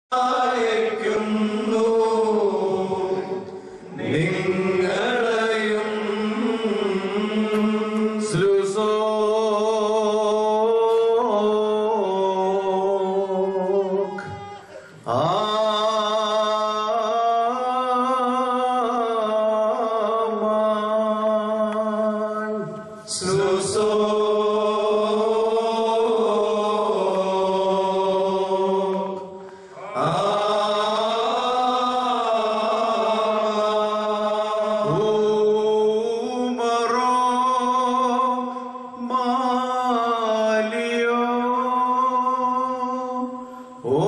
അയക്കുന്നു നിങ്ങളെയും സ്ലുസോക് ആമാൻ സ്ലുസോക് ഊമറോ മാലിയോ ഓ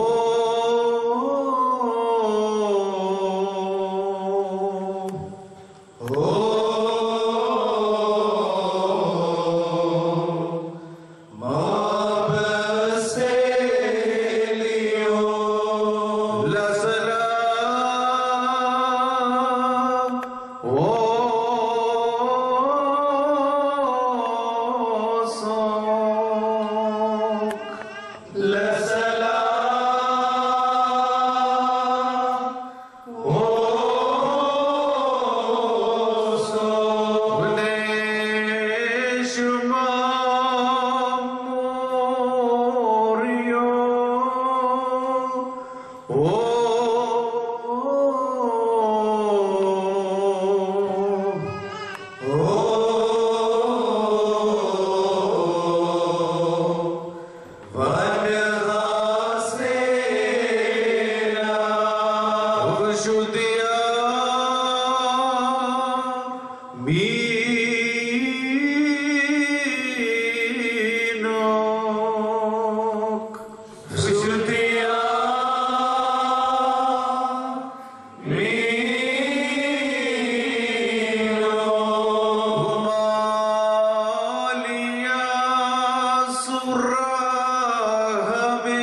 മീനോക് വിശുദ്ധിയ മാലിയ സുറഹബേ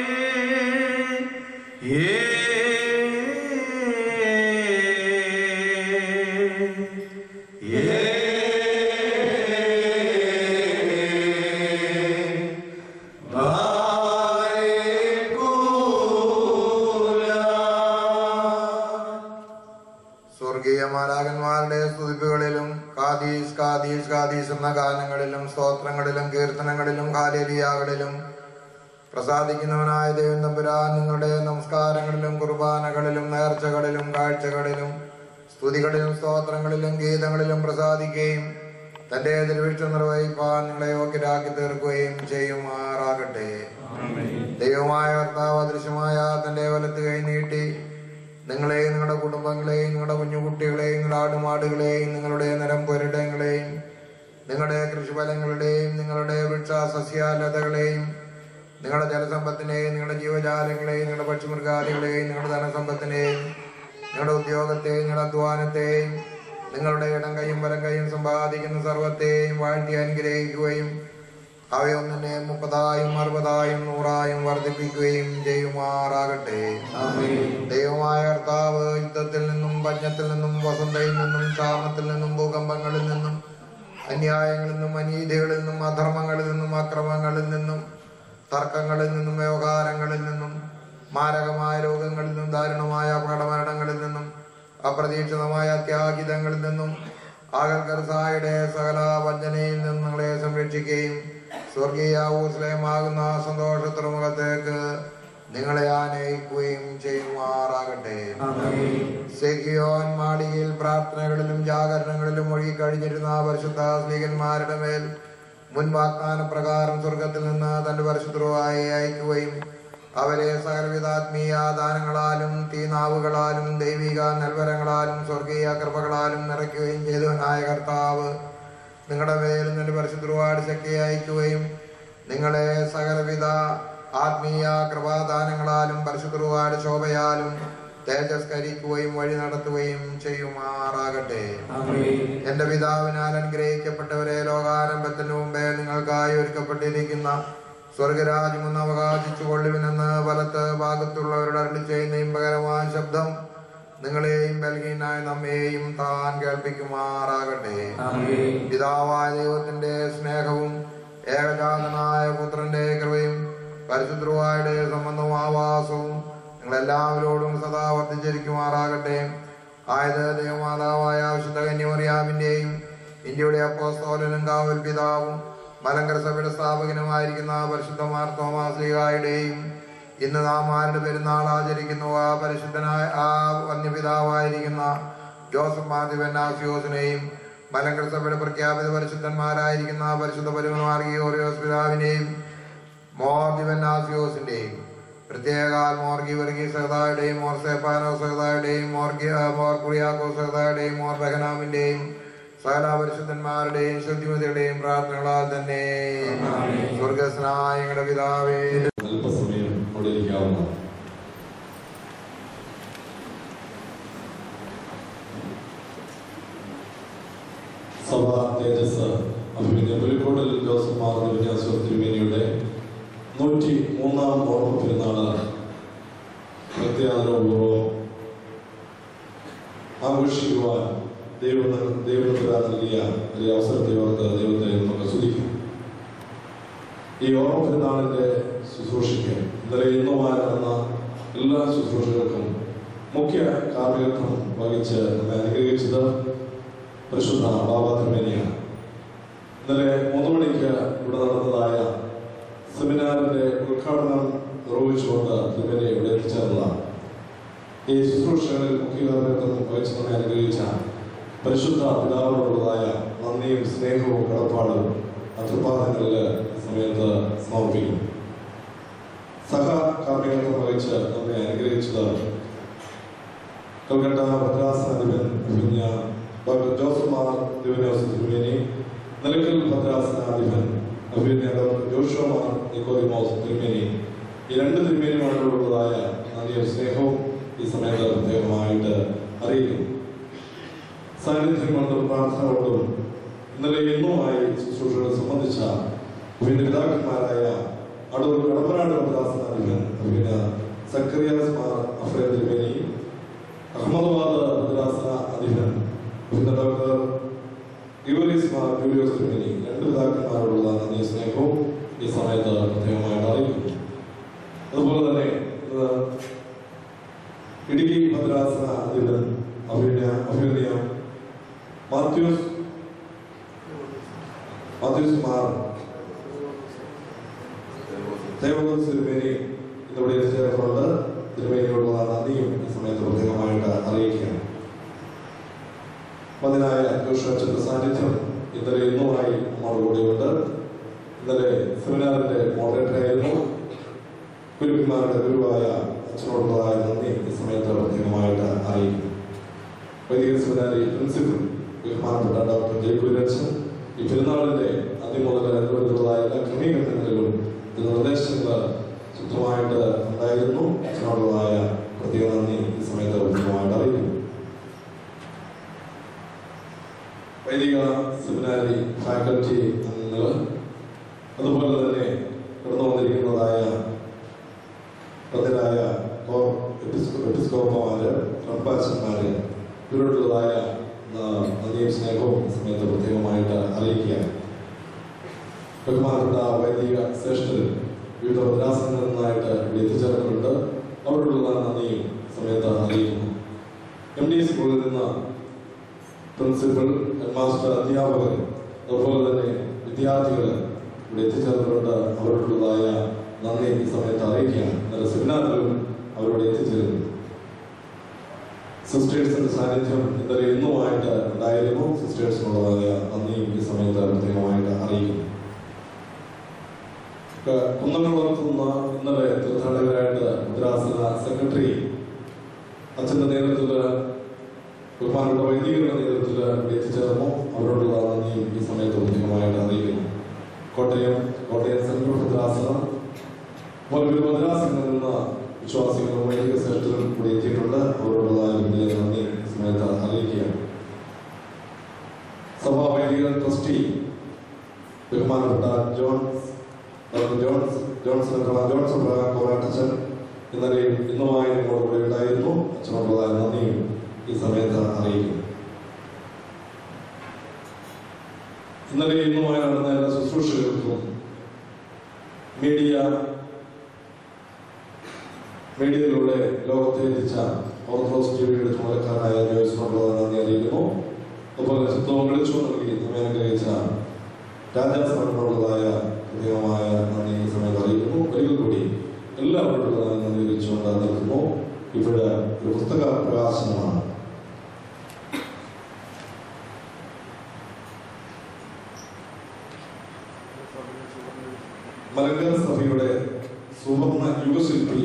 സ്വർഗീയ മാലാകന്മാരുടെ സ്തുതിപ്പുകളിലും കാദീസ് കാദീസ് കാദീസ് എന്ന ഗാനങ്ങളിലും സ്തോത്രങ്ങളിലും കീർത്തനങ്ങളിലും കാലേലിയാകളിലും പ്രസാദിക്കുന്നവനായ ദൈവം തമ്പുരാൻ നിങ്ങളുടെ നമസ്കാരങ്ങളിലും കുർബാനകളിലും നേർച്ചകളിലും കാഴ്ചകളിലും സ്തുതികളിലും സ്തോത്രങ്ങളിലും ഗീതങ്ങളിലും പ്രസാദിക്കുകയും തന്റെ തിരുവിഷ്ടം നിർവഹിപ്പാൻ നിങ്ങളെ യോഗ്യരാക്കി തീർക്കുകയും ചെയ്യുമാറാകട്ടെ ദൈവമായ കർത്താവ് അദൃശ്യമായ തന്റെ വലത്ത് കൈ നീട്ടി നിങ്ങളെയും നിങ്ങളുടെ കുടുംബങ്ങളെയും നിങ്ങളുടെ കുഞ്ഞുകുട്ടികളെയും നിങ്ങളുടെ ആടുമാടുകളെയും നിങ്ങളുടെ നിരം പുരടങ്ങളെയും നിങ്ങളുടെ കൃഷിഫലങ്ങളുടെയും നിങ്ങളുടെ വൃക്ഷ സസ്യാലതകളെയും നിങ്ങളുടെ ജലസമ്പത്തിനെയും നിങ്ങളുടെ ജീവജാലങ്ങളെയും നിങ്ങളുടെ പക്ഷിമൃഗാദികളെയും നിങ്ങളുടെ ധനസമ്പത്തിനെയും നിങ്ങളുടെ ഉദ്യോഗത്തെയും നിങ്ങളുടെ അധ്വാനത്തെയും നിങ്ങളുടെ ഇടം കൈയും വലം കൈയും സമ്പാദിക്കുന്ന സർവത്തെയും വാഴ്ത്തി അനുഗ്രഹിക്കുകയും അവയൊന്നിനെ മുപ്പതായും അറുപതായും നൂറായും വർദ്ധിപ്പിക്കുകയും ചെയ്യുമാറാകട്ടെ ദൈവമായ കർത്താവ് യുദ്ധത്തിൽ നിന്നും പഞ്ഞത്തിൽ നിന്നും വസന്തയിൽ നിന്നും ക്ഷാമത്തിൽ നിന്നും ഭൂകമ്പങ്ങളിൽ നിന്നും അന്യായങ്ങളിൽ നിന്നും അനീതികളിൽ നിന്നും അധർമ്മങ്ങളിൽ നിന്നും അക്രമങ്ങളിൽ നിന്നും തർക്കങ്ങളിൽ നിന്നും വ്യവഹാരങ്ങളിൽ നിന്നും മാരകമായ രോഗങ്ങളിൽ നിന്നും ദാരുണമായ അപകടമരണങ്ങളിൽ നിന്നും അപ്രതീക്ഷിതമായ അത്യാഹിതങ്ങളിൽ നിന്നും ആകൽക്കർസായുടെ സകല വഞ്ചനയിൽ നിന്നും നിങ്ങളെ സംരക്ഷിക്കുകയും സ്വർഗീയ ഊസ്ലയമാകുന്ന സന്തോഷ തുറമുഖത്തേക്ക് നിങ്ങളെ ആനയിക്കുകയും ചെയ്യുമാറാകട്ടെ സെഹിയോൻ മാളികയിൽ പ്രാർത്ഥനകളിലും ജാഗരണങ്ങളിലും ഒഴുകി കഴിഞ്ഞിരുന്ന പരിശുദ്ധ സ്ത്രീകന്മാരുടെ മേൽ മുൻ വാഗ്ദാന പ്രകാരം സ്വർഗത്തിൽ നിന്ന് തന്റെ പരിശുദ്ധമായി അയക്കുകയും അവരെ സകലവിധ ആത്മീയ ദാനങ്ങളാലും തീനാവുകളാലും ദൈവിക നൽവരങ്ങളാലും സ്വർഗീയ കൃപകളാലും നിറയ്ക്കുകയും ചെയ്തവനായ കർത്താവ് നിങ്ങളുടെ മേൽ നിന്റെ പരിശുദ്ധവാട് ശക്തി അയക്കുകയും നിങ്ങളെ സകലവിധ ആത്മീയ കൃപാദാനങ്ങളാലും പരിശുദ്ധവാട് ശോഭയാലും തേജസ്കരിക്കുകയും വഴി നടത്തുകയും ചെയ്യുമാറാകട്ടെ എന്റെ പിതാവിനാൽ അനുഗ്രഹിക്കപ്പെട്ടവരെ ലോകാരംഭത്തിന് മുമ്പേ നിങ്ങൾക്കായി ഒരുക്കപ്പെട്ടിരിക്കുന്ന സ്വർഗരാജ്യം ഒന്ന് അവകാശിച്ചു കൊള്ളുവിനെന്ന് വലത്ത് ഭാഗത്തുള്ളവരുടെ അരളി ചെയ്യുന്ന ഇമ്പകരമായ ശബ്ദം നിങ്ങളെയും ബൽഹീനായ നമ്മെയും താൻ കേൾപ്പിക്കുമാറാകട്ടെ പിതാവായ ദൈവത്തിന്റെ സ്നേഹവും ഏകജാതനായ പുത്രന്റെ കൃപയും പരിശുദ്ധവായുടെ സംബന്ധവും ആവാസവും നിങ്ങളെല്ലാവരോടും സദാ വർദ്ധിച്ചിരിക്കുമാറാകട്ടെ ആയത് ദൈവമാതാവായ വിശുദ്ധ കന്യമറിയാമിന്റെയും ഇന്ത്യയുടെ അപ്പോസ്തോലനും കാവൽ പിതാവും മലങ്കര സഭയുടെ സ്ഥാപകനുമായിരിക്കുന്ന പരിശുദ്ധ മാർ തോമാസ്ലിഹായുടെയും ഇന്ന് നാം ആരുടെ പെരുന്നാൾ ആചരിക്കുന്നു ആ പരിശുദ്ധനായ ആ വന്യപിതാവായിരിക്കുന്ന ജോസഫ് മാതിവന്നാസിയോസിനെയും മലങ്കര സഭയുടെ പ്രഖ്യാപിത പരിശുദ്ധന്മാരായിരിക്കുന്ന പരിശുദ്ധ പരുമാർഗിയോറിയോസ് പിതാവിനെയും മോർ ദിവന്നാസിയോസിന്റെയും പ്രത്യേകാൽ മോർ ഗിവർഗി സഹതായുടെയും മോർ സേപ്പാനോ സഹതായുടെയും മോർ ഗി- ആ, മോർ കുറിയാക്കോ സഹതായുടെയും മോർ ബഹനാമിന്റെയും സകല പരിശുദ്ധന്മാരുടെയും ശുദ്ധിമതിയുടെയും പ്രാർത്ഥനകളാൽ തന്നെ സ്വർഗസ്നായ ഞങ്ങളുടെ പിതാവേ അല്പസമയം അവിടെ ഇരിക്കാവുന്ന സഭ തേജസ് അഭിമന്യ പുലിക്കോടൽ ജോസഫ് മാർ വിന്യാസ തിരുമേനിയുടെ നൂറ്റി മൂന്നാം ഓർമ്മ പെരുന്നാള് പ്രത്യാദരപൂർവ്വം ആഘോഷിക്കുവാൻ ദൈവം ദൈവത്തിന് നൽകിയ ഒരു അവസരത്തെ ഓർത്ത് ദൈവത്തെ നമുക്ക് സ്തുതിക്കും ഈ ഓർമ്മ പെരുന്നാളിന്റെ ശുശ്രൂഷയ്ക്ക് ഇന്നലെ ഇന്നുമായി നടന്ന എല്ലാ ശുശ്രൂഷകൾക്കും മുഖ്യ കാർമ്മികത്വം വഹിച്ച് നമ്മെ അനുഗ്രഹിച്ചത് പരിശുദ്ധ ബാബ തിരുമേനിയാണ് ഇന്നലെ മൂന്ന് മണിക്ക് ഇവിടെ നടന്നതായ സെമിനാറിന്റെ ഉദ്ഘാടനം നിർവഹിച്ചുകൊണ്ട് തിരുമേനി ഇവിടെ എത്തിച്ചേർന്നതാണ് ഈ ശുശ്രൂഷകളിൽ മുഖ്യ കാർമ്മികത്വം വഹിച്ച് നമ്മെ അനുഗ്രഹിച്ച പരിശുദ്ധ പിതാവിനോടുള്ളതായ നന്ദിയും സ്നേഹവും കടപ്പാടും അത്രപാദങ്ങളിൽ ഈ സമയത്ത് സമർപ്പിക്കും സഹ കാർമ്മികത്വം വഹിച്ച് നമ്മെ അനുഗ്രഹിച്ചത് കൽക്കട്ട ഭദ്രാസനാധിപൻ അഭിജ്ഞ ഡോക്ടർ ജോസഫ് മാർ ദിവനോസ് തിരുമേനി നിലക്കൽ ഭദ്രാസനാധിപൻ അഭിജ്ഞ ഡോക്ടർ ജോഷോ മാർ നിക്കോദിമോസ് തിരുമേനി ഈ രണ്ട് തിരുമേനിമാരോടുള്ളതായ നന്ദിയും സ്നേഹവും ഈ സമയത്ത് പ്രത്യേകമായിട്ട് അറിയിക്കുന്നു സാന്നിധ്യം കൊണ്ടും പ്രാർത്ഥന കൊണ്ടും ഇന്നലെ ഇന്നുമായി ശുശ്രൂഷകളെ സംബന്ധിച്ച വിവിധ പിതാക്കന്മാരായ അടൂർ കടപ്പനാട് ഭദ്രാസനാധിപൻ അഭിന സക്രിയാസ് മാർ അഫ്രേദ് തിരുമേനി അഹമ്മദാബാദ് ഭദ്രാസന അധിപൻ അഭിന ഡോക്ടർ യൂലിസ് മാർ ജൂലിയോസ് തിരുമേനി രണ്ട് പിതാക്കന്മാരോടുള്ള നന്ദി സ്നേഹവും ഈ സമയത്ത് പ്രത്യേകമായിട്ട് അറിയിക്കുന്നു അതുപോലെ തന്നെ ഇന്ന് ഇടുക്കി ഭദ്രാസന അധിപൻ അഭിനയ അഭിനയ മാത്യൂസ് മാത്യൂസ് മാർ ദേവദൂത് തിരുമേനി ഇന്നിവിടെ എത്തിച്ചേർന്നുകൊണ്ട് തിരുമേനിയോടുള്ള നന്ദിയും ഈ സമയത്ത് പ്രത്യേകമായിട്ട് അറിയിക്കുകയാണ് മതിനായ ജോഷുവച്ചന്റെ സാന്നിധ്യം ഇന്നലെ ഇന്നുമായി നമ്മുടെ കൂടെയുണ്ട് ഇന്നലെ സെമിനാറിന്റെ മോഡറേറ്റർ ആയിരുന്നു ഗുരുക്കന്മാരുടെ ഗുരുവായ അച്ഛനോടുള്ളതായ നന്ദി ഈ സമയത്ത് പ്രത്യേകമായിട്ട് അറിയിക്കുന്നു വൈദിക സെമിനാരി പ്രിൻസിപ്പൽ ബഹുമാനപ്പെട്ട ഡോക്ടർ ജയകുലച്ചൻ ഈ പെരുന്നാളിന്റെ ആദ്യം മുതൽ അനുഭവത്തിലുള്ളതായ എല്ലാ ക്രമീകരണങ്ങളിലും ഇത് നിർദ്ദേശങ്ങൾ ശുദ്ധമായിട്ട് ഉണ്ടായിരുന്നു അച്ഛനോടുള്ളതായ പ്രത്യേക നന്ദി ഈ സമയത്ത് പ്രത്യേകമായിട്ട് അറിയിക്കുന്നു വൈദിക സെമിനാരി ഫാക്കൽറ്റി അംഗങ്ങൾ അതുപോലെ തന്നെ കടന്നു വന്നിരിക്കുന്നതായ പതിനായ എപ്പിസ്കോപ്പമാര് റബ്ബാച്ചന്മാര് ഇവരോടുള്ളതായ ന- നന്ദിയും സ്നേഹവും ഈ സമയത്ത് പ്രത്യേകമായിട്ട് അറിയിക്കുകയാണ് ബഹുമാനപ്പെട്ട വൈദിക ശ്രേഷ്ഠർ വിവിധ പ്രയാസങ്ങളിൽ നിന്നായിട്ട് ഇവിടെ എത്തിച്ചേർന്നിട്ടുണ്ട് അവരോടുള്ള നന്ദിയും ഈ സമയത്ത് അറിയിക്കുന്നു എം ഡി സ്കൂളിൽ നിന്ന് പ്രിൻസിപ്പൽ ഹെഡ്മാസ്റ്റർ അധ്യാപകർ അതുപോലെ തന്നെ വിദ്യാർത്ഥികൾ ഇവിടെ എത്തിച്ചേർന്നിട്ടുണ്ട് അവരോടുള്ളതായ നന്ദി ഈ സമയത്ത് അറിയിക്കുകയാണ് ഇന്നലെ സെമിനാറിലും അവരോട് എത്തിച്ചേരുന്നു സിസ്റ്റേഴ്സിന്റെ സാന്നിധ്യം ഇന്നലെ ഇന്നുമായിട്ട് ഉണ്ടായിരുന്നു സിസ്റ്റേഴ്സിനുള്ളതായ നന്ദിയും ഈ സമയത്ത് പ്രത്യേകമായിട്ട് അറിയിക്കുന്നു കുന്നംകുളത്തുനിന്ന് ഇന്നലെ തീർത്ഥാടകരായിട്ട് മുദ്രാസന സെക്രട്ടറി അച്ഛന്റെ നേതൃത്വത്തിൽ ബഹുമാനപ്പെട്ട വൈദികരുടെ നേതൃത്വത്തിൽ ഇവിടെ എത്തിച്ചേർന്നു അവരോടുള്ള നന്ദിയും ഈ സമയത്ത് പ്രത്യേകമായിട്ട് അറിയിക്കുന്നു കോട്ടയം കോട്ടയം സെൻട്രൽ ഭദ്രാസനം അതുപോലെ വിവിധ ഭദ്രാസനങ്ങളിൽ നിന്ന് വിശ്വാസികളും വൈദിക ശ്രേഷ്ഠരും കൂടി എത്തിയിട്ടുണ്ട് അവരോടുള്ള വലിയ നന്ദി ഈ സമയത്ത് അറിയിക്കുകയാണ് സഭാ വൈദിക ട്രസ്റ്റി ബഹുമാനപ്പെട്ട Johns doctor Johns Johnson Johnson കോറാട്ടച്ചൻ ഇന്നലെയും ഇന്നുമായി നമ്മുടെ കൂടെ ഉണ്ടായിരുന്നു അച്ഛനോടുള്ളതായ നന്ദിയും ഈ സമയത്ത് അറിയിക്കുന്നു ഇന്നലെ ഇന്നുമായി നടന്ന എല്ലാ ശുശ്രൂഷകൾക്കും മീഡിയ മീഡിയയിലൂടെ ലോകത്തെ എത്തിച്ച ഓർത്തഡോക്സ് ടിവിയുടെ ചുമതലക്കാരനായ ജോയ്സിനോട് നന്ദി അറിയിക്കുന്നു അതുപോലെ ശുദ്ധവും വിളിച്ചു നൽകി നമ്മെ അനുഗ്രഹിച്ച രാജാസ്ഥാനത്തോടുള്ളതായ പ്രത്യേകമായ നന്ദി ഈ സമയത്ത് അറിയിക്കുന്നു ഒരിക്കൽ കൂടി എല്ലാവരോടുള്ള നന്ദി അറിയിച്ചുകൊണ്ട് നിർത്തുന്നു ഇവിടെ ഒരു പുസ്തക പ്രകാശനമാണ് മലങ്കര സഭയുടെ സുവർണ യുഗശില്പി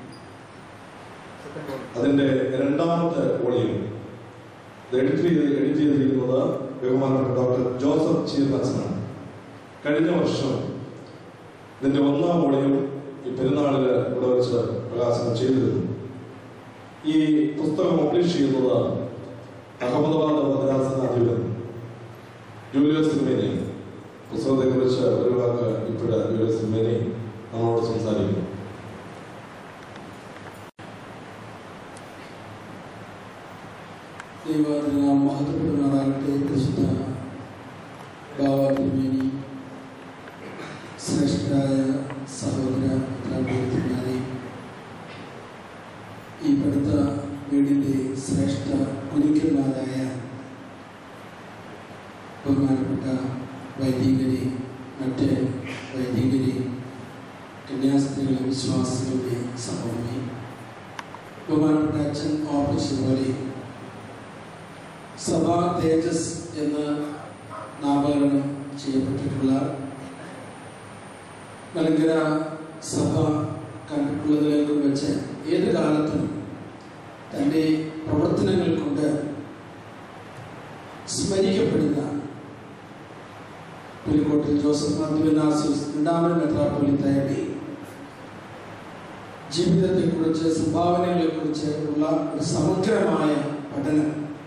അതിന്റെ രണ്ടാമത്തെ വോളിയം എഡിറ്റ് ചെയ്ത് എഡിറ്റ് ചെയ്തിരിക്കുന്നത് ബഹുമാനപ്പെട്ട ഡോക്ടർ ജോസഫ് ചീർനച്ചനാണ് കഴിഞ്ഞ വർഷം ഇതിന്റെ ഒന്നാം വോളിയം ഈ പെരുന്നാളില് ഇവിടെ വെച്ച് പ്രകാശനം ചെയ്തിരുന്നു ഈ പുസ്തകം പബ്ലിഷ് ചെയ്യുന്നത് അഹമ്മദാബാദ് മദ്രാസനാധിപൻ ജൂലിയസ് സിമേനി പുസ്തകത്തെ കുറിച്ച് ഒരു വാക്ക് ഇപ്പോഴ് ജൂലിയസ് സിമേനി നമ്മളോട് സംസാരിക്കുന്നു ദൈവത്തിനാം മഹത്വപ്പെടുമാറാകട്ടെ പരിശുദ്ധ ബാബാതിരുമേനി ശ്രേഷ്ഠരായ സഹോദര ദ്രാവിഡത്തിനായി ഈ പഠിത്ത വീടിൻ്റെ ശ്രേഷ്ഠ ഗുരുക്കന്മാരായ ബഹുമാനപ്പെട്ട വൈദികരെ മറ്റ് വൈദികരെ കന്യാസ്ത്രീകളെ വിശ്വാസികളുടെ സമൂഹമേ ബഹുമാനപ്പെട്ട അച്ഛൻ ഓർപ്പിച്ചതുപോലെ സഭാ തേജസ് എന്ന് നാമകരണം ചെയ്യപ്പെട്ടിട്ടുള്ള മലങ്കര സഭ കണ്ടിട്ടുള്ളതിലേക്കും വെച്ച് ഏത് കാലത്തും തൻ്റെ പ്രവർത്തനങ്ങൾ കൊണ്ട് സ്മരിക്കപ്പെടുന്ന പുലിക്കോട്ടിൽ ജോസഫ് മാത്യുവിനാസിസ് രണ്ടാമൻ മെത്രാപ്പൊലിത്തയുടെ ജീവിതത്തെക്കുറിച്ച് സംഭാവനകളെക്കുറിച്ച് ഉള്ള ഒരു സമഗ്രമായ പഠനം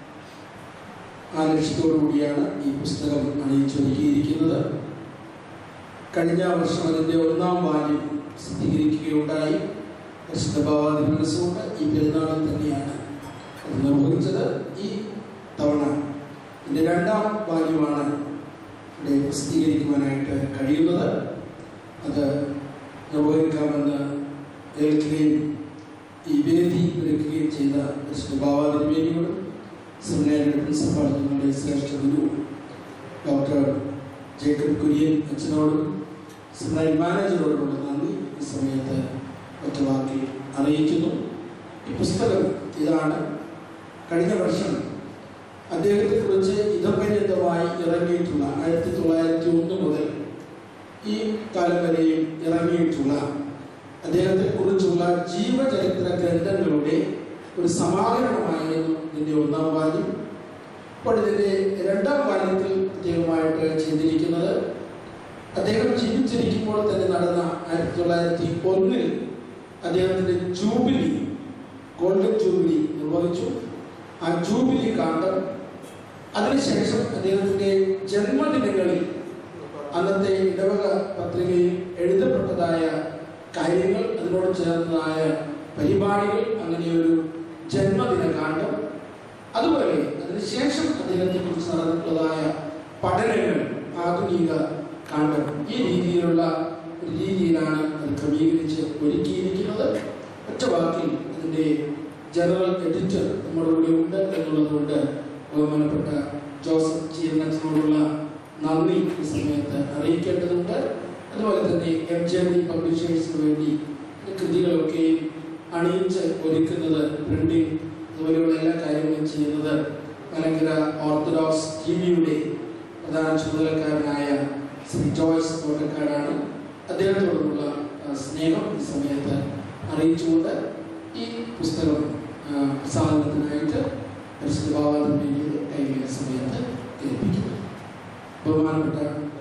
ആ ലക്ഷ്യത്തോടു കൂടിയാണ് ഈ പുസ്തകം അണിയിച്ചൊരുക്കിയിരിക്കുന്നത് കഴിഞ്ഞ വർഷം അതിൻ്റെ ഒന്നാം വാല്യം സ്ഥിരീകരിക്കുകയുണ്ടായി പരിശുദ്ധ ഭാവാതി മനസ്സുകൊണ്ട് ഈ പെരുന്നാളിൽ തന്നെയാണ് അത് നിർവഹിച്ചത് ഈ തവണ ഇതിൻ്റെ രണ്ടാം വാല്യമാണ് ഇവിടെ പ്രസിദ്ധീകരിക്കുവാനായിട്ട് കഴിയുന്നത് അത് നിർവഹിക്കാമെന്ന് ഏൽക്കുകയും ഈ വേദി ഒരുക്കുകയും ചെയ്ത പരിശുദ്ധ ഭാവാതിരുമേനിയോടും സെമിനാരിയുടെ പ്രിൻസിപ്പാൾ ഞങ്ങളുടെ ശ്രേഷ്ഠ ഗുരു ഡോക്ടർ ജേക്കബ് കുര്യൻ അച്ഛനോടും സെമിനാരി മാനേജറോടുമുള്ള നന്ദി ഈ സമയത്ത് ഒറ്റ വാക്കിൽ അറിയിക്കുന്നു ഈ പുസ്തകം ഇതാണ് കഴിഞ്ഞ വർഷം അദ്ദേഹത്തെ കുറിച്ച് ഇതപര്യന്തമായി ഇറങ്ങിയിട്ടുള്ള ആയിരത്തി തൊള്ളായിരത്തി ഒന്ന് മുതൽ ഈ കാലം വരെയും ഇറങ്ങിയിട്ടുള്ള അദ്ദേഹത്തെ കുറിച്ചുള്ള ജീവചരിത്ര ഗ്രന്ഥങ്ങളുടെ ഒരു സമാഹരണമായിരുന്നു ഇതിൻ്റെ ഒന്നാം വാല്യം അപ്പോൾ ഇതിൻ്റെ രണ്ടാം വാല്യത്തിൽ പ്രത്യേകമായിട്ട് ചെയ്തിരിക്കുന്നത് അദ്ദേഹം ജീവിച്ചിരിക്കുമ്പോൾ തന്നെ നടന്ന ആയിരത്തി തൊള്ളായിരത്തി ഒന്നിൽ അദ്ദേഹത്തിൻ്റെ ജൂബിലി ഗോൾഡൻ ജൂബിലി നിർവഹിച്ചു ആ ജൂബിലി കാണ്ടം അതിനുശേഷം അദ്ദേഹത്തിൻ്റെ ജന്മദിനങ്ങളിൽ അന്നത്തെ ഇടവക പത്രികയിൽ എഴുതപ്പെട്ടതായ കാര്യങ്ങൾ അതിനോട് ചേർന്നതായ പരിപാടികൾ അങ്ങനെയൊരു ജന്മദിന കാണ്ഡം അതുപോലെ അതിനുശേഷം അദ്ദേഹത്തെ കുറിച്ച് നടന്നിട്ടുള്ളതായ പഠനങ്ങൾ ആധുനിക കാണ്ഡം ഈ രീതിയിലുള്ള ഒരു രീതിയിലാണ് അത് ക്രമീകരിച്ച് ഒരുക്കിയിരിക്കുന്നത് ഒറ്റ വാക്കിൽ അതിൻ്റെ ജനറൽ എഡിറ്റർ നമ്മുടെ കൂടെ ഉണ്ട് എന്നുള്ളതുകൊണ്ട് ബഹുമാനപ്പെട്ട ജോസഫ് ചീരനച്ചനോടുള്ള നന്ദി ഈ സമയത്ത് അറിയിക്കേണ്ടതുണ്ട് അതുപോലെ തന്നെ എം ജെ ഡി പബ്ലിഷേഴ്സിന് വേണ്ടി ഈ കൃതികളൊക്കെ അണിയിച്ച് ഒരുക്കുന്നത് പ്രിന്റിംഗ് അതുപോലെയുള്ള എല്ലാ കാര്യങ്ങളും ചെയ്യുന്നത് മലങ്കര ഓർത്തഡോക്സ് ടി വിയുടെ പ്രധാന ചുമതലക്കാരനായ ശ്രീ ജോയ്സ് തോട്ടക്കാടാണ് അദ്ദേഹത്തോടുള്ള ആ, സ്നേഹം ഈ സമയത്ത് അറിയിച്ചുകൊണ്ട് ഈ പുസ്തകം ആ, പ്രസാദനത്തിനായിട്ട് പരിശുദ്ധ ബാബാദിന്റെ കൈകളിലെ സമയത്ത് ഏൽപ്പിക്കുന്നു ബഹുമാനപ്പെട്ട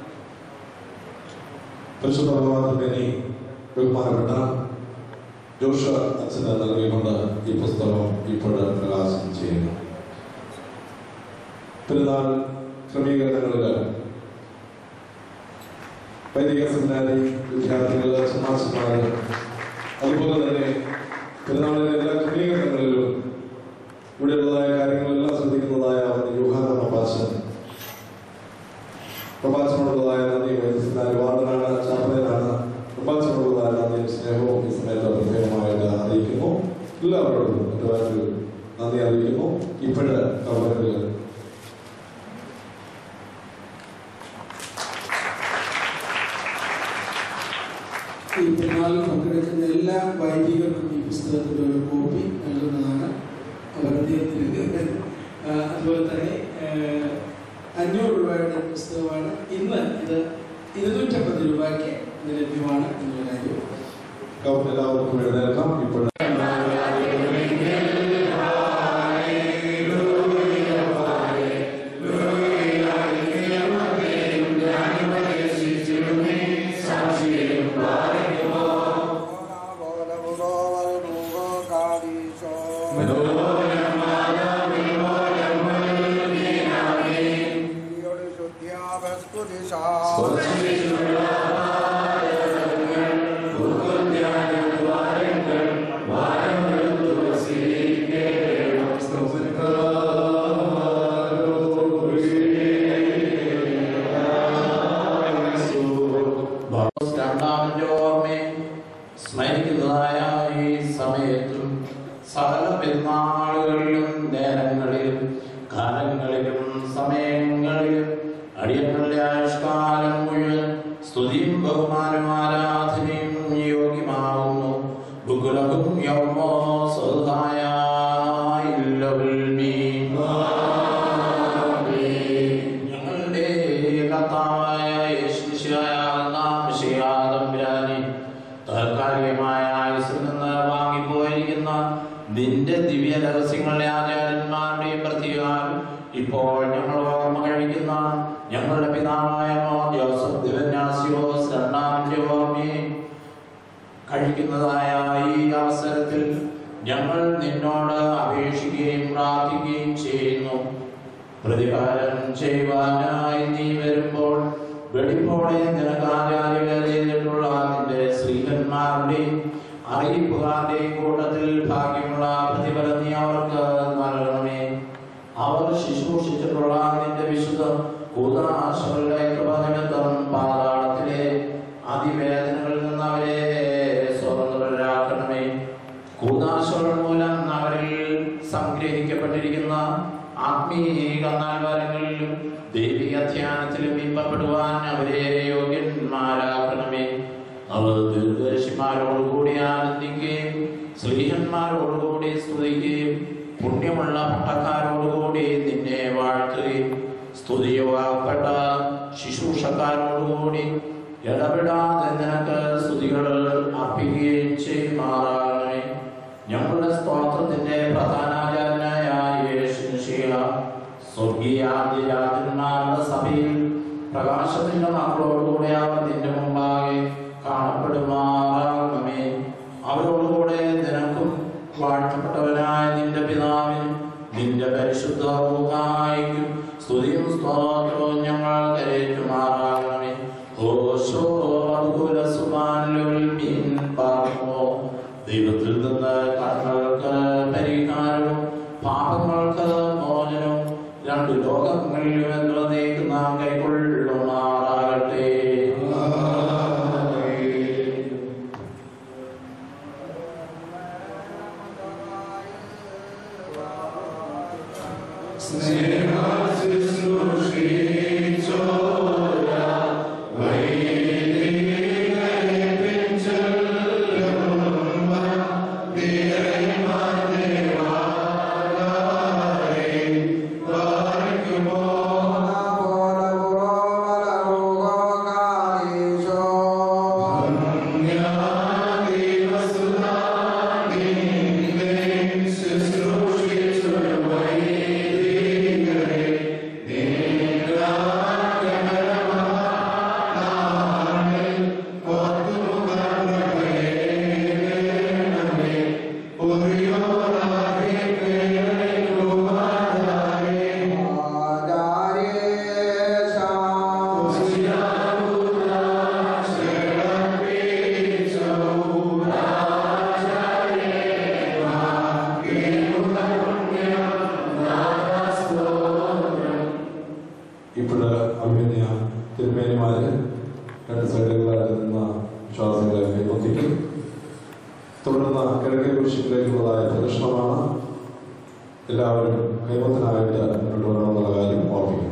പരിശുദ്ധ ഭഗവാന്റെ ബഹുമാനപ്പെട്ട ജോഷ അച്ഛന് നൽകിക്കൊണ്ട് ഈ പുസ്തകം ഇപ്പോഴ് പ്രകാശനം ചെയ്യുന്നു പെരുന്നാൾ ക്രമീകരണങ്ങളിൽ വൈദിക സെമിനാരി വിദ്യാർത്ഥികൾ സമാജന്മാർ അതുപോലെ തന്നെ പെരുന്നാളിലെ എല്ലാ ക്രമീകരണങ്ങളിലും ഇവിടെയുള്ളതായ കാര്യങ്ങളെല്ലാം ശ്രദ്ധിക്കുന്നതായ യുഹാന പ്രഭാഷൻ പ്രഭാഷണമുള്ളതായ നന്ദി വൈദ്യസനാരി വാർഡനാണ് ചാപ്പനാണ് പ്രഭാഷണമുള്ളതായ നന്ദിയും സ്നേഹവും ഈ സമയത്ത് പ്രത്യേകമായിട്ട് അറിയിക്കുന്നു ഇപ്പോഴ് കവറിൽ ഈ പെരുന്നാളിൽ പങ്കെടുക്കുന്ന എല്ലാ വൈദികർക്കും ഈ പുസ്തകത്തിൻ്റെ ഒരു കോപ്പി നൽകുന്നതാണ് അവർ അദ്ദേഹത്തിന് ആ, അതുപോലെ തന്നെ ആ, അഞ്ഞൂറ് രൂപയുടെ പുസ്തകമാണ് ഇന്ന് ഇത് ഇരുന്നൂറ്റമ്പത് രൂപയ്ക്ക് ഇത് ലഭ്യമാണ് എന്നുള്ള കാര്യം കവർ എല്ലാവർക്കും എഴുന്നേൽക്കാം ഇപ്പോഴ് രണ്ടാമന്റെ ഓർമ്മയെ സ്മരിക്കുന്നതായ ഈ സമയത്തും സകല പെരുന്നാളുകളിലും നേരങ്ങളിലും കാലങ്ങളിലും സമയങ്ങളിലും അടിയങ്ങളുടെ ആയുഷ്കാലം മുഴുവൻ സ്തുതിയും ബഹുമാനം ആരാധനയും യോഗ്യമാകുന്നു ബുക്കുലകും യൗമോ സ്വതായ ഞങ്ങളുടെ കർത്താവായ യേശുമിശിഹായാകുന്ന മിശിഹാതമ്പുരാനെ താൽക്കാലികമായ ആയുസ്സിൽ നിന്ന് വാങ്ങിപ്പോയിരിക്കുന്ന നിന്റെ ദിവ്യ രഹസ്യങ്ങളുടെ ആചാര്യന്മാരുടെയും പ്രതികാരം ഇപ്പോൾ ഞങ്ങൾ ഓർമ്മ കഴിക്കുന്ന ഞങ്ങളുടെ പിതാവായ മോൻ ജോസഫ് ദിവന്യാസിയോസ് രണ്ടാമന്റെ ഓർമ്മയെ കഴിക്കുന്നതായ ഈ അവസരത്തിൽ ഞങ്ങൾ നിന്നോട് അപേക്ഷിക്കുകയും പ്രാർത്ഥിക്കുകയും ചെയ്യുന്നു പ്രതികാരം ചെയ്യുവാനായി നീ വരുമ്പോൾ വെടിപ്പോടെ നിനക്ക് ആചാര്യകൾ ചെയ്തിട്ടുള്ള നിന്റെ ശ്രീകന്മാരുടെയും അറിയിപ്പുകാരുടെയും കൂട്ടത്തിൽ ഭാഗ്യമുള്ള പ്രതിഫലം നീ അവർക്ക് നൽകണമേ അവർ ശുശ്രൂഷിച്ചിട്ടുള്ള നിന്റെ വിശുദ്ധ കൂതാശകളുടെ കൃപനിമിത്തം പാതാളത്തിലെ അതിവേദനകളിൽ നിന്ന് അവരെ സ്വതന്ത്രരാക്കണമേ കൂതാശകൾ മൂലം അവരിൽ സംഗ്രഹിക്കപ്പെട്ടിരിക്കുന്ന ആത്മീയ നാൽവരങ്ങളിലും ദൈവിക ധ്യാനത്തിലും ഇമ്പപ്പെടുവാൻ അവരെ യോഗ്യന്മാരാക്കണമേ അവർ ദീർഘദർശിമാരോടുകൂടി ആനന്ദിക്കുകയും സ്ത്രീഹന്മാരോടുകൂടി സ്തുതിക്കുകയും പുണ്യമുള്ള പട്ടക്കാരോടുകൂടി നിന്നെ വാഴ്ത്തുകയും സ്തുതിയുവാക്കപ്പെട്ട ശുശ്രൂഷക്കാരോടുകൂടി ഇടപെടാതെ നിനക്ക് സ്തുതികൾ അർപ്പിക്കുകയും ചെയ്യുമാറാകണമേ ഞങ്ങളുടെ സ്തോത്രത്തിന്റെ പ്രധാനാചാര്യനായ യേശുശിയ സ്വർഗീയാദിരാജന്മാരുടെ സഭയിൽ പ്രകാശത്തിന്റെ മക്കളോടുകൂടെ അവർ നിന്റെ മുമ്പാകെ കാണപ്പെടുമാറാകണമേ അവരോടുകൂടെ നിനക്കും വാഴ്ത്തപ്പെട്ടവനായ നിന്റെ പിതാവിനും നിന്റെ പരിശുദ്ധ ഊഹായിക്കും സ്തുതിയും സ്തോത്രവും ഞങ്ങൾ കരേറ്റുമാറാകണമേ ഓശോ അനുകൂല സുമാനുൽ മീൻ പാർക്കുമോ ദൈവത്തിൽ നിന്ന് കടങ്ങൾക്ക് പരിഹാരവും പാപങ്ങൾക്ക് മോചനവും രണ്ട് ലോകങ്ങളിലും എന്നതേക്ക് നാം കൈക്കൊള്ളുമാറാകട്ടെ ഇപ്പോഴ് അഭിമന്യ തിരുമേനിമാര് രണ്ട് സൈഡുകളായിട്ട് നിന്ന വിശ്വാസികളെ കൈപ്പൊത്തിക്കും തുടർന്ന് കിഴക്കേ കുരിശിലേക്കുള്ളതായ പ്രദർശനമാണ് എല്ലാവരും കൈമത്തനായിട്ട് മുന്നോട്ട് വരണമെന്നുള്ള കാര്യം ഓർമ്മിക്കുന്നു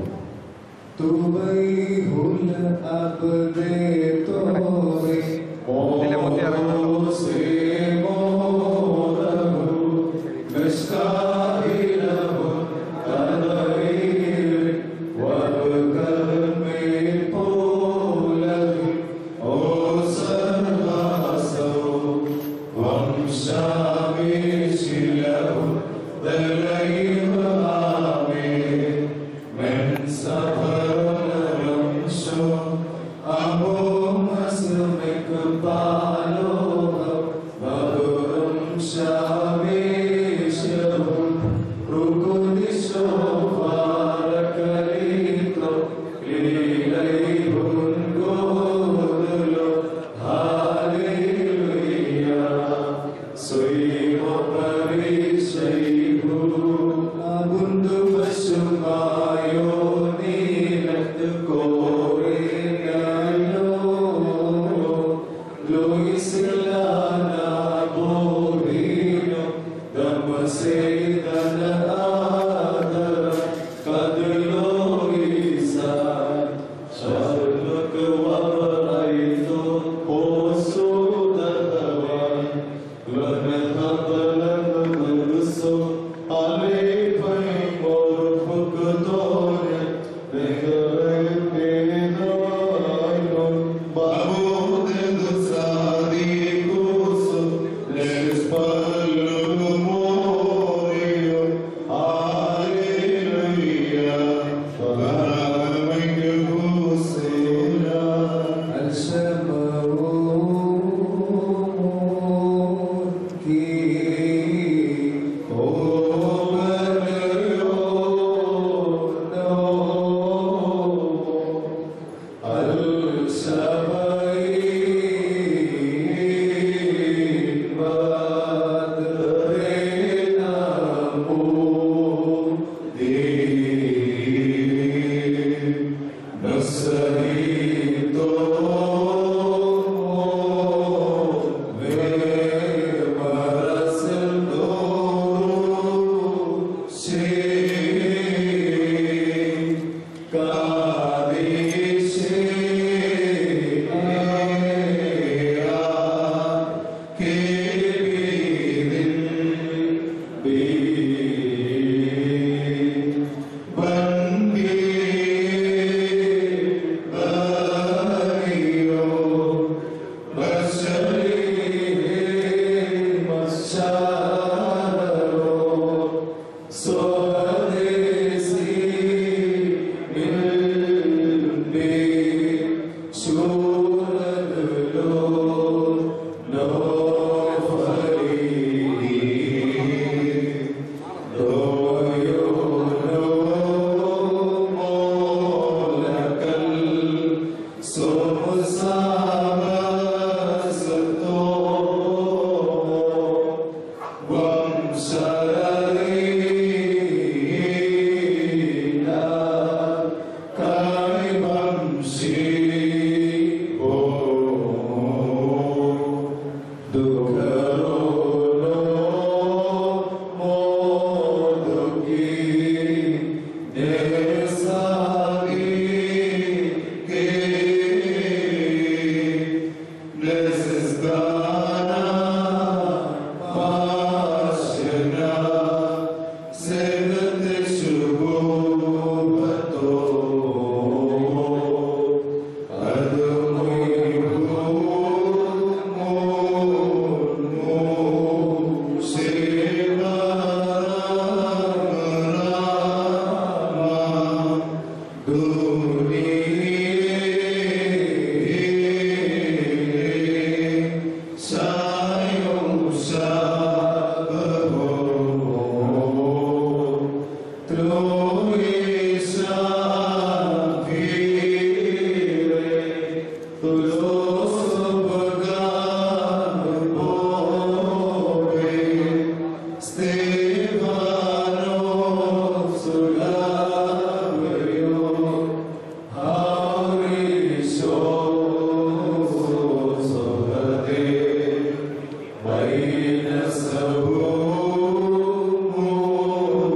Vai nessa rua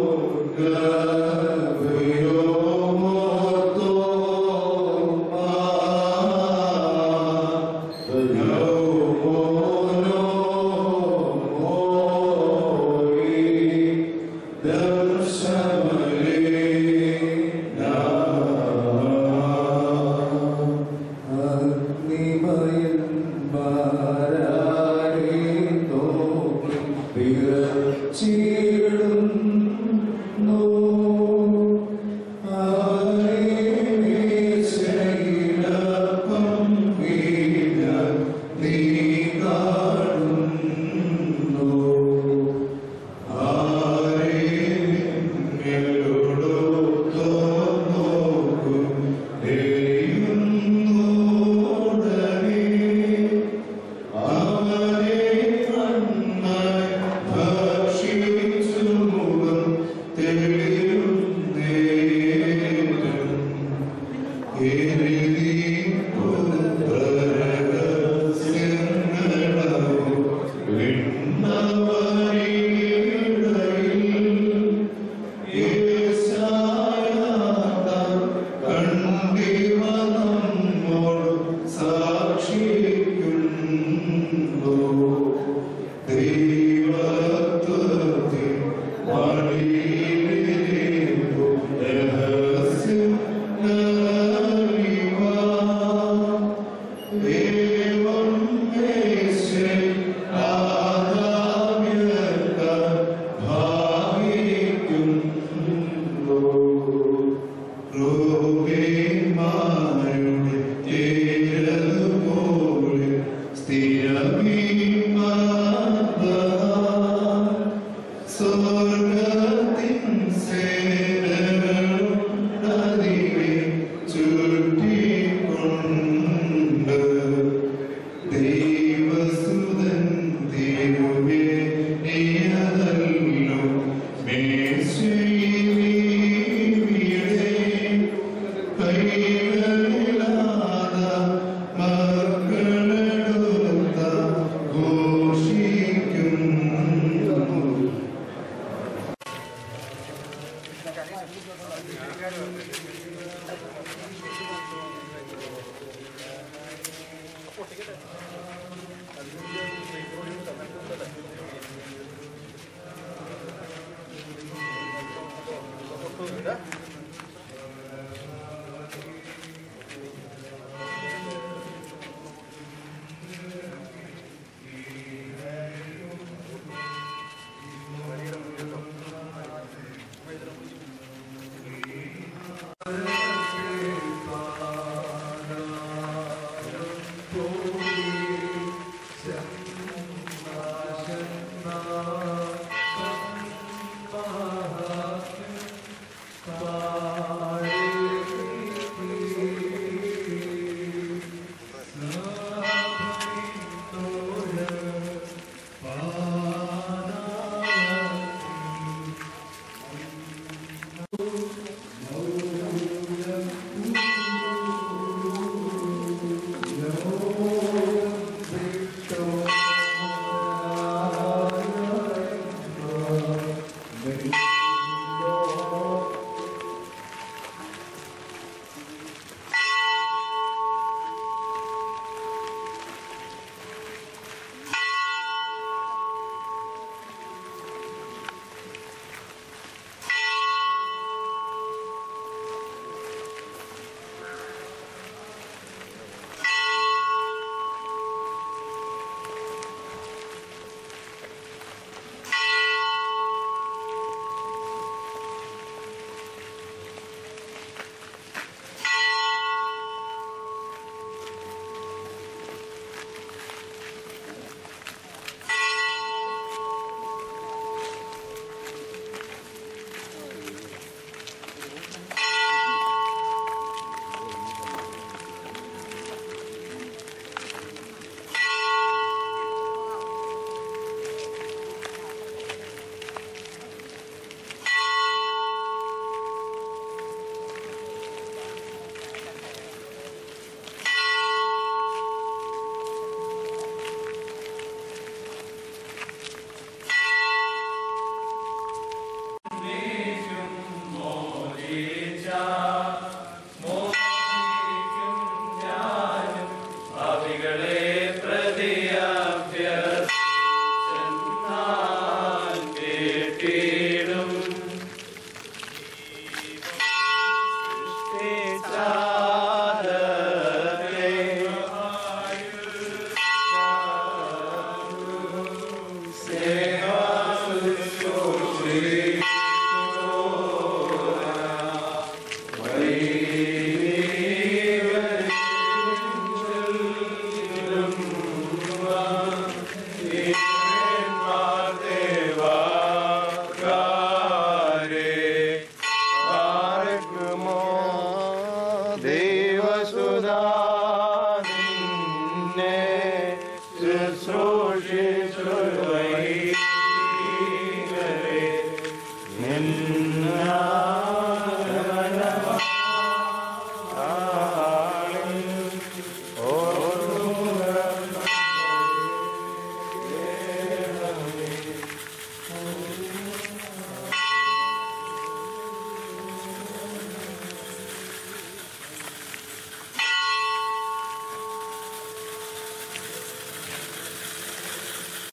ും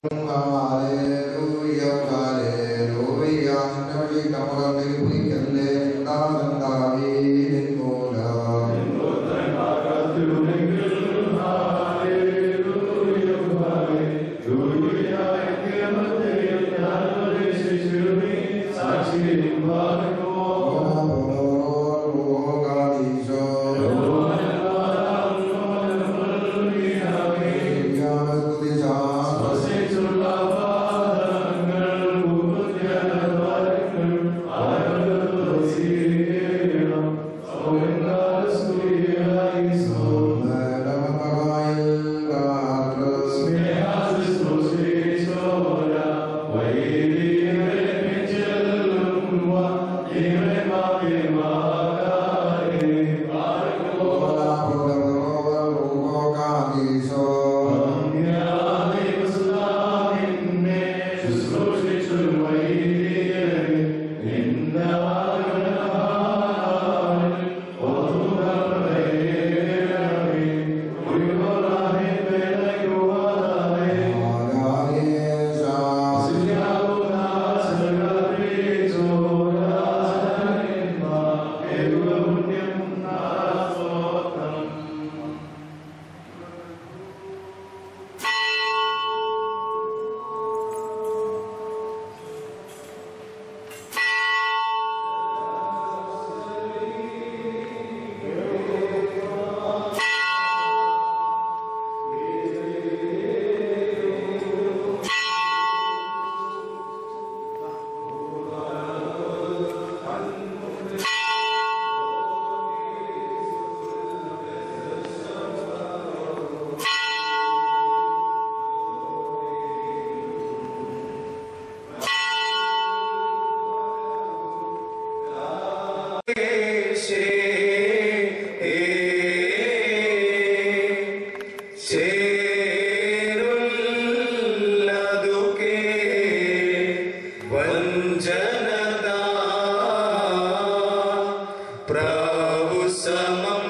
പ്രഭുസമം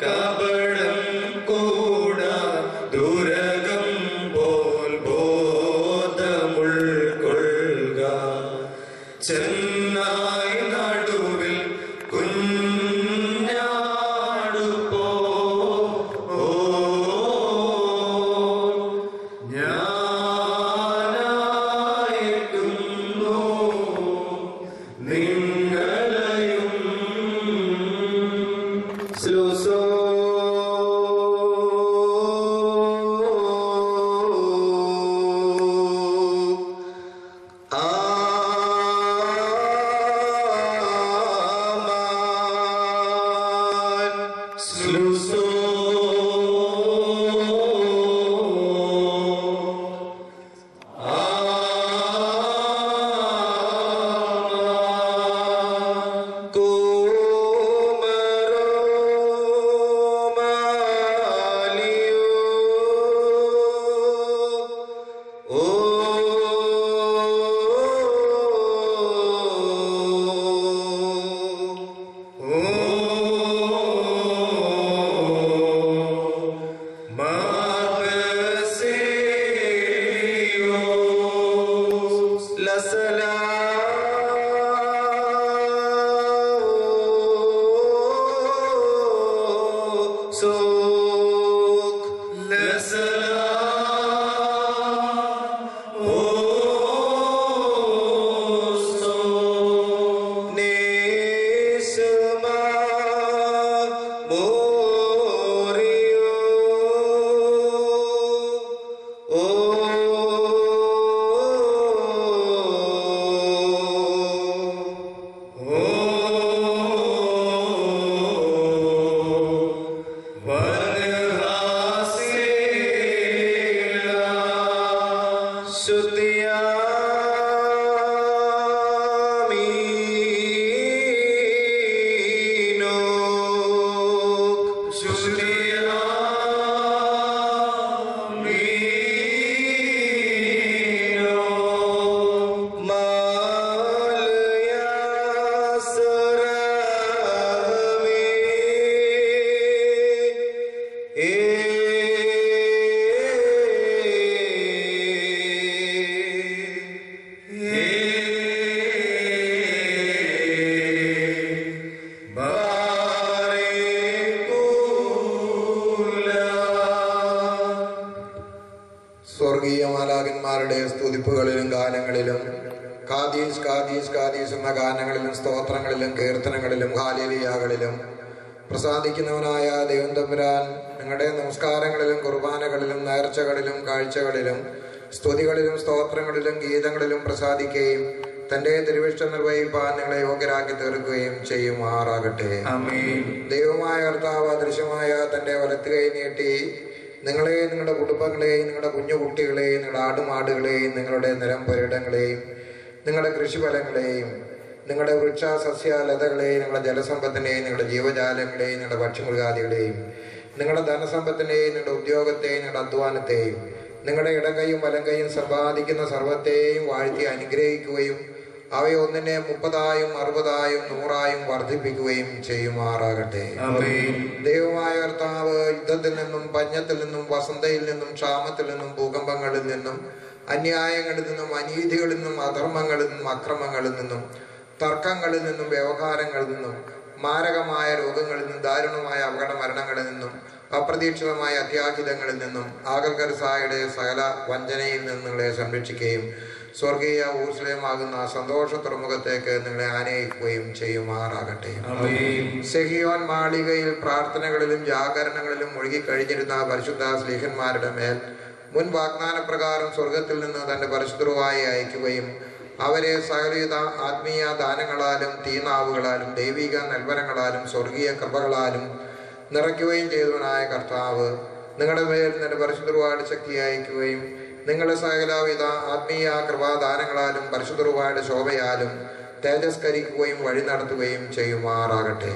കപടം കൂട ദുരകം പോൽ ബോധമുൾക്കൊള്ളുക ചെന്നായി നടുവിൽ കുഞ്ഞാടു പോ ഓ ഞാനായെത്തുന്നു നിങ്ങളെയും ശ്ലോസോ ആമാൻ ശ്ലോസോ La salam sok la salam o sok nisma morio സ്വർഗീയ മാലാകന്മാരുടെ സ്തുതിപ്പുകളിലും ഗാനങ്ങളിലും കാദീസ് കാദീസ് കാദീസ് എന്ന ഗാനങ്ങളിലും സ്തോത്രങ്ങളിലും കീർത്തനങ്ങളിലും ഹാലിലിയാകളിലും പ്രസാദിക്കുന്നവനായ ദൈവം തമ്പുരാൻ നിങ്ങളുടെ നമസ്കാരങ്ങളിലും കുർബാനകളിലും നേർച്ചകളിലും കാഴ്ചകളിലും സ്തുതികളിലും സ്തോത്രങ്ങളിലും ഗീതങ്ങളിലും പ്രസാദിക്കുകയും തന്റെ തിരുവിഷ്ടം നിർവഹിപ്പാൻ നിങ്ങളെ യോഗ്യരാക്കി തീർക്കുകയും ചെയ്യുമാറാകട്ടെ ദൈവമായ കർത്താവ് അദൃശ്യമായ തന്റെ വലത്ത് കൈ നീട്ടി നിങ്ങളെ നിങ്ങളുടെ കുടുംബങ്ങളെയും നിങ്ങളുടെ കുഞ്ഞു കുട്ടികളെയും നിങ്ങളുടെ ആടുമാടുകളെയും നിങ്ങളുടെ നിലം പുരയിടങ്ങളെയും നിങ്ങളുടെ കൃഷിഫലങ്ങളെയും നിങ്ങളുടെ വൃക്ഷ സസ്യ ലതകളെയും നിങ്ങളുടെ ജലസമ്പത്തിനെയും നിങ്ങളുടെ ജീവജാലങ്ങളെയും നിങ്ങളുടെ പക്ഷിമൃഗാദികളെയും നിങ്ങളുടെ ധനസമ്പത്തിനെയും നിങ്ങളുടെ ഉദ്യോഗത്തെയും നിങ്ങളുടെ അധ്വാനത്തെയും നിങ്ങളുടെ ഇടകൈയും വലങ്കൈയും സമ്പാദിക്കുന്ന സർവത്തെയും വാഴ്ത്തി അനുഗ്രഹിക്കുകയും അവയൊന്നിനെ മുപ്പതായും അറുപതായും നൂറായും വർദ്ധിപ്പിക്കുകയും ചെയ്യുമാറാകട്ടെ ദൈവമായ കർത്താവ് യുദ്ധത്തിൽ നിന്നും പഞ്ഞത്തിൽ നിന്നും വസന്തയിൽ നിന്നും ക്ഷാമത്തിൽ നിന്നും ഭൂകമ്പങ്ങളിൽ നിന്നും അന്യായങ്ങളിൽ നിന്നും അനീതികളിൽ നിന്നും അധർമ്മങ്ങളിൽ നിന്നും അക്രമങ്ങളിൽ നിന്നും തർക്കങ്ങളിൽ നിന്നും വ്യവഹാരങ്ങളിൽ നിന്നും മാരകമായ രോഗങ്ങളിൽ നിന്നും ദാരുണമായ അപകട മരണങ്ങളിൽ നിന്നും അപ്രതീക്ഷിതമായ അത്യാഹിതങ്ങളിൽ നിന്നും ആകൽക്കരസായുടെ സകല വഞ്ചനയിൽ നിന്ന് നിങ്ങളെ സംരക്ഷിക്കുകയും സ്വർഗീയ ഊർജ്ജലമാകുന്ന സന്തോഷ തുറമുഖത്തേക്ക് നിങ്ങളെ ആനയിക്കുകയും ചെയ്യുമാറാകട്ടെ സെഹിയോൻ മാളികയിൽ പ്രാർത്ഥനകളിലും ജാഗരണങ്ങളിലും മുഴുകിക്കഴിഞ്ഞിരുന്ന പരിശുദ്ധ സ്ലീഹന്മാരുടെ മേൽ മുൻ വാഗ്ദാന പ്രകാരം സ്വർഗത്തിൽ നിന്ന് തന്റെ പരിശുദ്ധരുവായി അയക്കുകയും അവരെ സകലവിധ ആത്മീയ ദാനങ്ങളാലും തീനാവുകളാലും ദൈവിക നൽവരങ്ങളാലും സ്വർഗീയ കൃപകളാലും നിറയ്ക്കുകയും ചെയ്തവനായ കർത്താവ് നിങ്ങളുടെ മേൽ നിന്റെ പരിശുദ്ധരുവായുടെ ശക്തി അയക്കുകയും നിങ്ങളുടെ സകലവിധ ആത്മീയ കൃപാദാനങ്ങളാലും പരിശുദ്ധരുവായുടെ ശോഭയാലും തേജസ്കരിക്കുകയും വഴി നടത്തുകയും ചെയ്യുമാറാകട്ടെ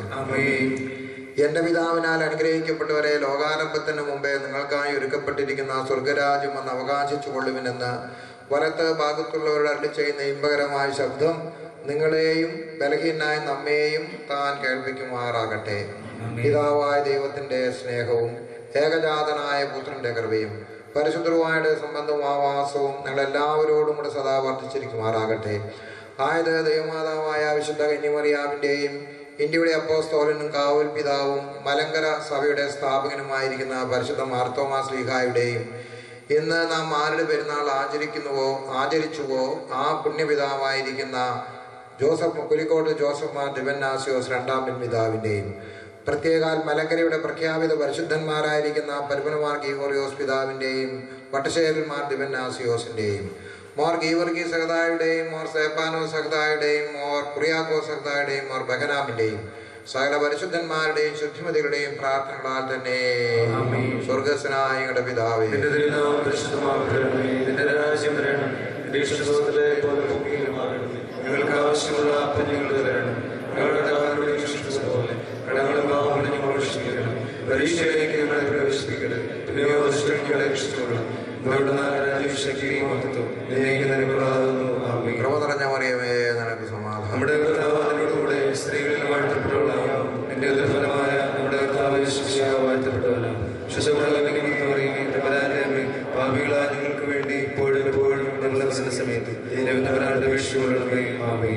എന്റെ പിതാവിനാൽ അനുഗ്രഹിക്കപ്പെട്ടവരെ ലോകാരംഭത്തിന് മുമ്പേ നിങ്ങൾക്കായി ഒരുക്കപ്പെട്ടിരിക്കുന്ന സ്വർഗരാജ്യം എന്ന് അവകാശിച്ചു കൊള്ളുവിനെന്ന് വലത്ത് ഭാഗത്തുള്ളവരുടെ അരളി ചെയ്യുന്ന ഇമ്പകരമായ ശബ്ദം നിങ്ങളെയും ബലഹീനായ നമ്മെയും താൻ കേൾപ്പിക്കുമാറാകട്ടെ പിതാവായ ദൈവത്തിന്റെ സ്നേഹവും ഏകജാതനായ പുത്രന്റെ കൃപയും പരിശുദ്ധരുവായുടെ സംബന്ധവും ആവാസവും നിങ്ങൾ എല്ലാവരോടും കൂടെ സദാ വർദ്ധിച്ചിരിക്കുമാറാകട്ടെ ആയത് ദൈവമാതാവായ വിശുദ്ധ കന്യമറിയാമിന്റെയും ഇന്ത്യയുടെ അപ്പോസ്തോലനും കാവൽ പിതാവും മലങ്കര സഭയുടെ സ്ഥാപകനുമായിരിക്കുന്ന പരിശുദ്ധ മാർത്തോമാ ശ്ലീഹായുടെയും ഇന്ന് നാം ആരുടെ പെരുന്നാൾ ആചരിക്കുന്നുവോ ആചരിച്ചുവോ ആ പുണ്യപിതാവായിരിക്കുന്ന ജോസഫ് പുലിക്കോട്ട് ജോസഫ് മാർ ദിവന്നാസിയോസ് രണ്ടാം പിതാവിന്റെയും പ്രത്യേകാൽ മലങ്കരയുടെ പ്രഖ്യാപിത പരിശുദ്ധന്മാരായിരിക്കുന്ന പരമനമാർ ഗീവോറിയോസ് പിതാവിന്റെയും വട്ടശ്ശേരിൽ മാർ ദിവന്നാസിയോസിന്റെയും മോർ ഗീവർഗി സഹതായുടെയും മോർ സേപ്പാനോ സഹതായുടെയും മോർ കുറിയാക്കോ സഹതായുടെയും മോർ ബഹനാമിന്റെയും സകല പരിശുദ്ധന്മാരുടെയും ശുദ്ധിമതികളുടെയും പ്രാർത്ഥനകളാൽ തന്നെ സ്വർഗസ്നായ ഞങ്ങളുടെ പിതാവേ നിന്റെ തിരുനാമം പരിശുദ്ധമാക്കണമേ നിന്റെ രാജ്യം വരണം നിന്റെ വിശ്വാസത്തിലെ പോലെ ഭൂമിയിലും ആകണമേ ഞങ്ങൾക്ക് ആവശ്യമുള്ള അപ്പം ഞങ്ങൾക്ക് തരണം ഞങ്ങളുടെ കടങ്ങളുടെ പോലെ കടങ്ങളും പാവങ്ങളും ഞങ്ങൾ രക്ഷിക്കണം പരീക്ഷയിലേക്ക് ഞങ്ങളെ പ്രവേശിപ്പിക്കരുത് പിന്നെയോ ദുഷ്ടങ്ങളെ രക്ഷിച്ചുകൊള്ളണം നമ്മുടെ രാജ്യം ശക്തിയും മഹത്വം നിന്നയിക്കുന്നതിനുള്ളതാകുന്നു ആമേൻ കൃപ നിറഞ്ഞ മറിയമേ നിനക്ക് സമാധാനം നമ്മുടെ കർത്താവ് അതിനോടുകൂടെ സ്ത്രീകളിൽ വാഴ്ത്തപ്പെട്ടവളാണ് എന്റെ ഉദരഫലമായ നമ്മുടെ കർത്താവ് ശിക്ഷ വാഴ്ത്തപ്പെട്ടവനാണ് പാപികളായ നിങ്ങൾക്ക് വേണ്ടി ഇപ്പോഴും എപ്പോഴും ഞങ്ങളുടെ വസന സമയത്ത് രവിന്ദ്രനാരുടെ വിഷയമുള്ളവരെ ആമേ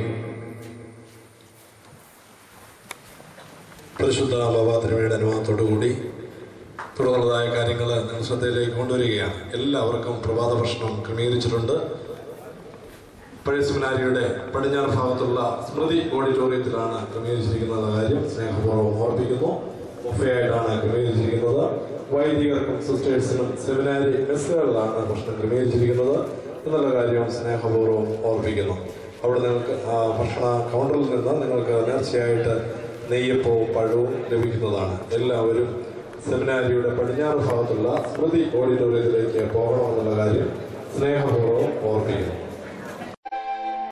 പരിശുദ്ധ ബാബാതിരുമയുടെ അനുഭവത്തോടുകൂടി തുടർന്നതായ കാര്യങ്ങൾ നിങ്ങൾ ശ്രദ്ധയിലേക്ക് കൊണ്ടുവരികയാണ് എല്ലാവർക്കും പ്രഭാത ഭക്ഷണം ക്രമീകരിച്ചിട്ടുണ്ട് പഴയ സെമിനാരിയുടെ പടിഞ്ഞാറ് ഭാഗത്തുള്ള സ്മൃതി ഓഡിറ്റോറിയത്തിലാണ് ക്രമീകരിച്ചിരിക്കുന്ന കാര്യം സ്നേഹപൂർവ്വം ഓർപ്പിക്കുന്നു ബൊഫയായിട്ടാണ് ക്രമീകരിച്ചിരിക്കുന്നത് വൈദികർക്കും സിസ്റ്റേഴ്സിനും സെമിനാരി മെസ്സുകളിലാണ് ഭക്ഷണം ക്രമീകരിച്ചിരിക്കുന്നത് എന്നുള്ള കാര്യം സ്നേഹപൂർവ്വം ഓർപ്പിക്കുന്നു അവിടെ നിങ്ങൾക്ക് ആ ഭക്ഷണ കൗണ്ടറിൽ നിന്ന് നിങ്ങൾക്ക് നേർച്ചയായിട്ട് നെയ്യപ്പവും പഴവും ലഭിക്കുന്നതാണ് എല്ലാവരും സെമിനാരിയുടെ പടിഞ്ഞാറ് ഭാഗത്തുള്ള സ്മൃതി ഓഡിറ്റോറിയത്തിലേക്ക് പോകണമെന്നുള്ള കാര്യം സ്നേഹപൂർവ്വം